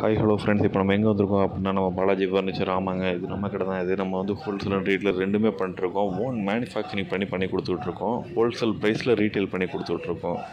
Hi hello friends இப்போ நம்ம எங்கே வந்திருக்கோம் அப்படின்னா நம்ம பாலாஜி ஃபர்னிச்சர் ஆமாங்க இது நம்ம கடை தான் இது நம்ம வந்து ஹோல்சேல் அண்ட் ரீட்டில் ரெண்டுமே பண்ணிட்டுருக்கோம் ஓன் மேனுஃபேக்சரிங் பண்ணி பண்ணி கொடுத்துட்ருக்கோம் ஹோல்சேல் ப்ரைஸில் ரீட்டைல் பண்ணி கொடுத்துட்ருக்கோம்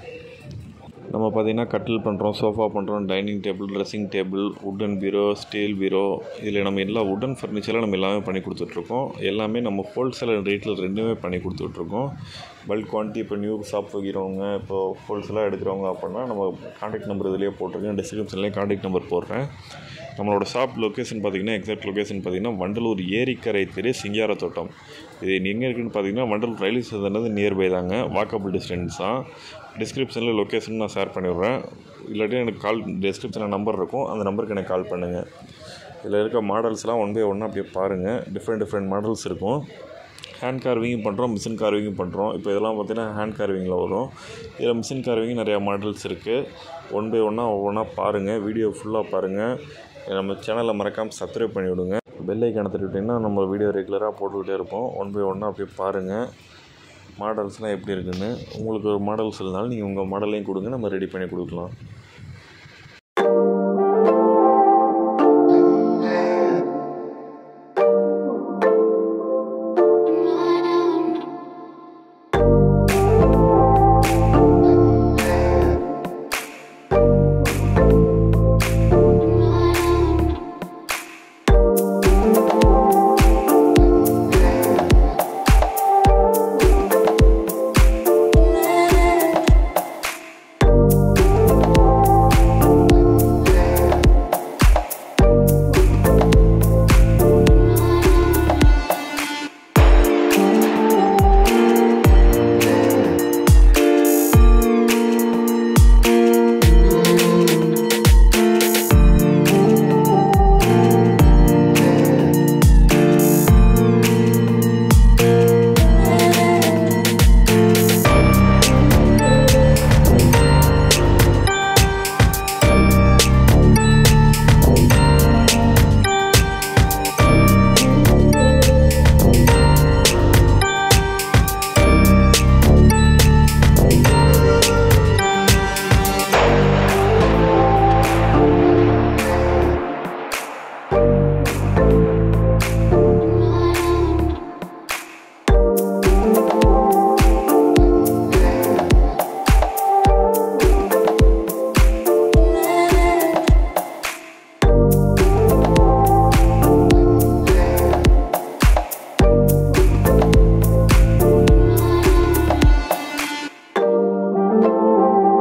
நம்ம பார்த்திங்கன்னா கட்டில் பண்ணுறோம் சோஃபா பண்ணுறோம் dining table dressing table wooden bureau steel bureau இதில் நம்ம எல்லா உட்டன் ஃபர்னிச்சரில் நம்ம எல்லாமே பண்ணி கொடுத்துட்ருக்கோம் எல்லாமே நம்ம ஹோல்சேல் அண்ட் ரீட்டில் ரெண்டுமே பண்ணி கொடுத்துட்ருக்கோம் பல்க் குவான்டிட்டி இப்போ நியூ ஷாப் வைக்கிறவங்க இப்போ ஹோல்சேலாக எடுக்கிறவங்க அப்படின்னா நம்ம காண்டாக்ட் நம்பர் இதிலேயே போட்டிருக்கேன் டிஸ்கிரிப்ஷன்லேயே காண்டாக்ட் நம்பர் போடுறேன் நம்மளோட ஷாப் லொக்கேஷன் பார்த்திங்கன்னா எக்ஸாக்ட் லொக்கேஷன் பார்த்திங்கன்னா வண்டலூர் ஏரிக்கரை தெரு சிங்கார தோட்டம் இது எங்கே இருக்குன்னு பார்த்தீங்கன்னா வண்டலூர் ரயில்வே ஸ்டேஷன்லேருந்து நியர்பை தாங்க வாக்கபிள் டிஸ்டன்ஸ் தான் டிஸ்கிரிப்ஷனில் லொக்கேஷன் நான் ஷேர் பண்ணிடுறேன் இல்லாட்டி எனக்கு கால் டிஸ்கிரிப்ஷனில் நம்பர் இருக்கும் அந்த நம்பருக்கு எனக்கு கால் பண்ணுங்கள் இதில் இருக்க மாடல்ஸ்லாம் ஒன் பை ஒன்னாக அப்படியே பாருங்கள் டிஃப்ரெண்ட் டிஃப்ரெண்ட் மாடல்ஸ் இருக்கும் ஹேண்ட் கார்விங்கும் பண்ணுறோம் மிஷின் கார்விங்கும் பண்ணுறோம் இப்போ இதெல்லாம் பார்த்தீங்கன்னா ஹேண்ட் கார்விங்கில் வரும் இதில் மிஷின் கார்விங் நிறையா மாடல்ஸ் இருக்குது ஒன் பை ஒன்னாக ஒவ்வொன்றா பாருங்கள் வீடியோ ஃபுல்லாக பாருங்கள் நம்ம சேனலை மறக்காமல் சப்ஸ்கிரைப் பண்ணி விடுங்க பெல் ஐக்கான தட்டிவிட்டிங்கன்னா நம்ம வீடியோ ரெகுலராக போட்டுக்கிட்டே இருப்போம் ஒன் பை ஒன்னாக அப்படியே பாருங்கள் மாடல்ஸ்லாம் எப்படி இருக்குன்னு உங்களுக்கு ஒரு மாடல்ஸ் இருந்தாலும் நீங்கள் உங்கள் மாடலையும் கொடுங்க நம்ம ரெடி பண்ணி கொடுக்கலாம்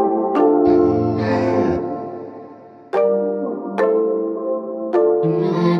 Mm-hmm.